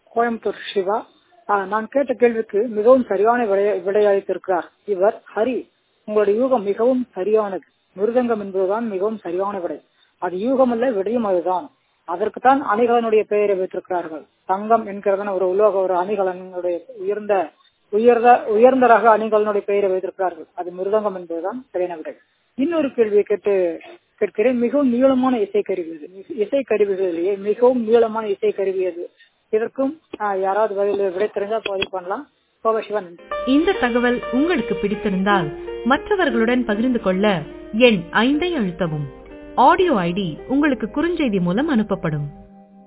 கோயம்புத்தூர் சிவா ஆஹ் நான் கேட்ட கேள்விக்கு மிகவும் சரியான விடை விடையளித்திருக்கிறார் இவர் ஹரி உங்களுடைய யூகம் மிகவும் சரியானது மிருதங்கம் என்பதுதான் மிகவும் சரியான விடை அது யூகம் அல்ல விடையும் அதுதான் அதற்குத்தான் அணிகலனுடைய பெயரை வைத்திருக்கிறார்கள் தங்கம் என்கிறதன ஒரு உலோக ஒரு அணிகலனுடைய உயர்ந்த உயர்ந்த உயர்ந்த ரக அணிகலனுடைய பெயரை வைத்திருக்கிறார்கள் அது மிருதங்கம் என்பதுதான் சரியான விடை இன்னொரு கேள்வியை கேட்டு கேட்கிறேன் மிகவும் நீளமான இசைக்கருவி இது இசைக்கருவிகளிலேயே மிகவும் நீளமான இசைக்கருவி அது இதற்கும் ஆஹ், யாராவது பதில் விடை தெரிஞ்சா பதிவு பண்ணலாம் கோபசிவன் இந்த தகவல் உங்களுக்கு பிடித்திருந்தால் மற்றவர்களுடன் பகிர்ந்து கொள்ள எண் ஐந்தை அழுத்தவும் ஆடியோ ஐடி உங்களுக்கு குறுஞ்செய்தி மூலம் அனுப்பப்படும்